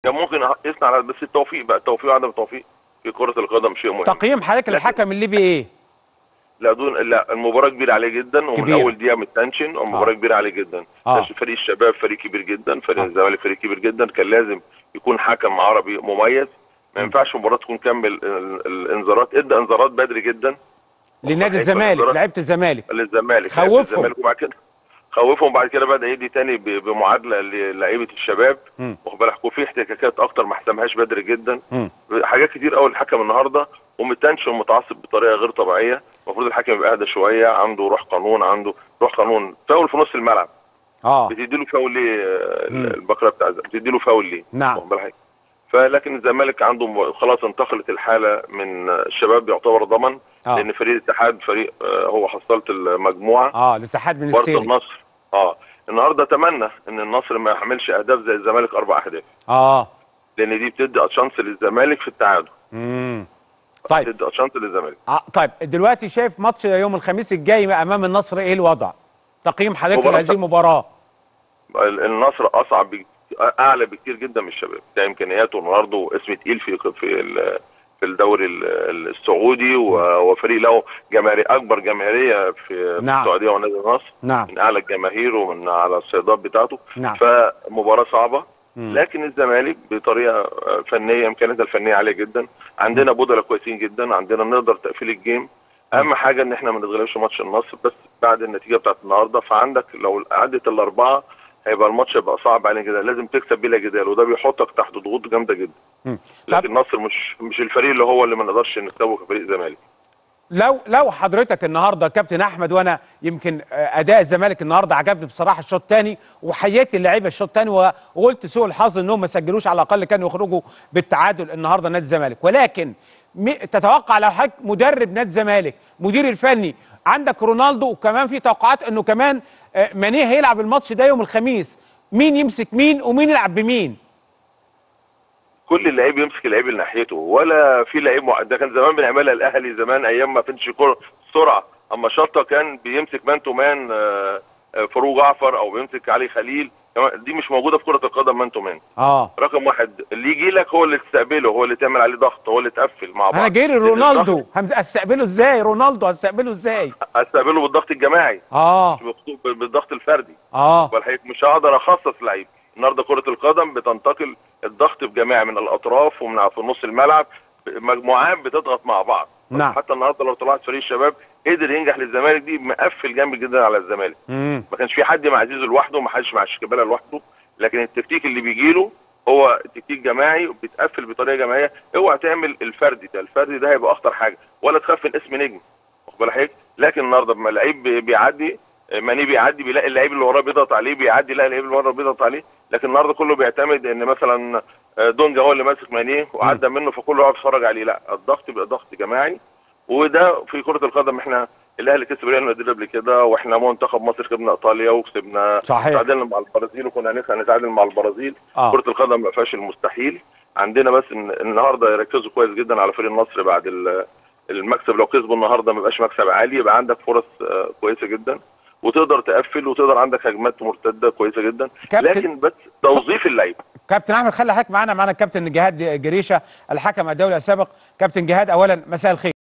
كان ممكن يصنع على بس التوفيق بقى التوفيق وعدم التوفيق في كره القدم شيء مهم تقييم حضرتك للحكم الليبي ايه؟ لا دون لا المباراه كبيره عليه جدا ومن كبيرة. اول دقيقه متنشن والمباراه آه. كبيره عليه جدا آه. آه. فريق الشباب فريق كبير جدا فريق آه. الزمالك فريق كبير جدا كان لازم يكون حكم عربي مميز ما ينفعش المباراه تكون كامل ال- الانذارات ادى انذارات بدري جدا لنادي هيبقى الزمالك الإنذارات- لعيبه الزمالك للزمالك خوفهم. لعيبة الزمالك وبعد كده خوفهم بعد كده بدا يدي تاني ب- بمعادله للعيبه الشباب مم. واخد بالك وفي احتكاكات اكتر ما حسمهاش بدري جدا مم. حاجات كتير قوي الحكم النهارده ومتنشن ومتعصب بطريقه غير طبيعيه المفروض الحكم يبقى اهدى شويه عنده روح قانون عنده روح قانون فاول في نص الملعب اه بتدي له فاول ليه آه، مم. البكره بتاع الزمالك بتدي له فاول ليه نعم. واخد بالك؟ فلكن الزمالك عنده م- خلاص انتقلت الحاله من آه، الشباب يعتبر ضمن آه. لان فريق الاتحاد فريق آه، هو حصلت المجموعه اه الاتحاد من برضه السيري النصر اه النهارده اتمنى ان النصر ما يحملش اهداف زي الزمالك اربع اهداف اه لان دي بتدي شانس للزمالك في التعادل امم طيب بتدي شانس للزمالك آه طيب دلوقتي شايف ماتش يوم الخميس الجاي امام النصر ايه الوضع؟ تقييم حضرتك مباراة لهذه المباراه ال- النصر اصعب بك- اعلى بكتير جدا من الشباب ده امكانياته النهارده واسم تقيل في في ال- في الدوري ال- السعودي و- وفريق له جماهير اكبر جماهيريه في نعم. السعوديه ونادي النصر نعم من اعلى الجماهير ومن على الصيادات بتاعته نعم. فمباراه صعبه مم. لكن الزمالك بطريقه فنيه امكانياتها الفنيه عاليه جدا عندنا بدلاء كويسين جدا عندنا نقدر تقفيل الجيم اهم حاجه ان احنا ما نتغلبش ماتش النصر بس بعد النتيجه بتاعت النهارده فعندك لو عدت الاربعه هيبقى الماتش هيبقى صعب علينا جدا لازم تكسب بلا جدال وده بيحطك تحت ضغوط جامده جدا مم. طب لكن النصر مش مش الفريق اللي هو اللي ما نقدرش نكسبه كفريق زمالك لو لو حضرتك النهارده كابتن احمد وانا يمكن آه، اداء الزمالك النهارده عجبني بصراحه الشوط الثاني وحياتي اللعيبه الشوط الثاني وقلت سوء الحظ انهم ما سجلوش على الاقل كانوا يخرجوا بالتعادل النهارده نادي الزمالك ولكن م- تتوقع لو حضرتك مدرب نادي الزمالك مدير الفني عندك رونالدو وكمان في توقعات انه كمان آه، مانيه هيلعب الماتش ده يوم الخميس مين يمسك مين ومين يلعب بمين كل لعيب يمسك اللعيب اللي ناحيته ولا في لعيب مع... ده كان زمان بنعملها الاهلي زمان ايام ما كانش كوره سرعه اما شطه كان بيمسك مان تو مان آه، آه، فاروق جعفر او بيمسك علي خليل كمان دي مش موجوده في كره القدم مان تو مان اه رقم واحد اللي يجي لك هو اللي تستقبله هو اللي تعمل عليه ضغط هو اللي تقفل مع بعض انا جاي لأن رونالدو الضغط- هم- هستقبله ازاي رونالدو هستقبله ازاي هستقبله بالضغط الجماعي اه مش بالضغط- بالضغط الفردي اه والحقيقة مش هقدر اخصص لعيب النهارده كره القدم بتنتقل الضغط بجماعي من الاطراف ومن في نص الملعب مجموعات بتضغط مع بعض نعم. حتى النهارده لو طلعت فريق الشباب قدر ينجح للزمالك دي مقفل جامد جدا على الزمالك امم ما كانش في حد مع عزيزو لوحده ما حدش مع شيكابالا لوحده لكن التكتيك اللي بيجي له هو تكتيك جماعي وبيتقفل بطريقه جماعيه اوعى تعمل الفردي ده الفردي ده هيبقى اخطر حاجه ولا تخاف من اسم نجم واخد بالك حضرتك؟ لكن النهارده لما اللعيب بي- بيعدي ماني بيعدي بيلاقي اللعيب اللي وراه بيضغط عليه بيعدي يلاقي اللعيب اللي وراه بيضغط عليه لكن النهارده كله بيعتمد ان مثلا دونجا هو اللي ماسك مانيه وعدى منه فكله يقعد يتفرج عليه لا الضغط بيبقى ضغط جماعي وده في كره القدم احنا الاهلي كسب ريال مدريد قبل كده واحنا منتخب مصر كسبنا ايطاليا وكسبنا صحيح. تعادلنا مع البرازيل وكنا هنسعى نتعادل مع البرازيل آه. كره القدم ما فيهاش المستحيل عندنا بس إن النهارده يركزوا كويس جدا على فريق النصر بعد ال- المكسب لو كسبوا النهارده ما يبقاش مكسب عالي يبقى عندك فرص آه، كويسه جدا وتقدر تقفل وتقدر عندك هجمات مرتده كويسه جدا كابتن- لكن بس توظيف اللعيبه كابتن احمد خلي حضرتك معانا معانا الكابتن جهاد جريشه الحكم الدولي السابق كابتن جهاد اولا مساء الخير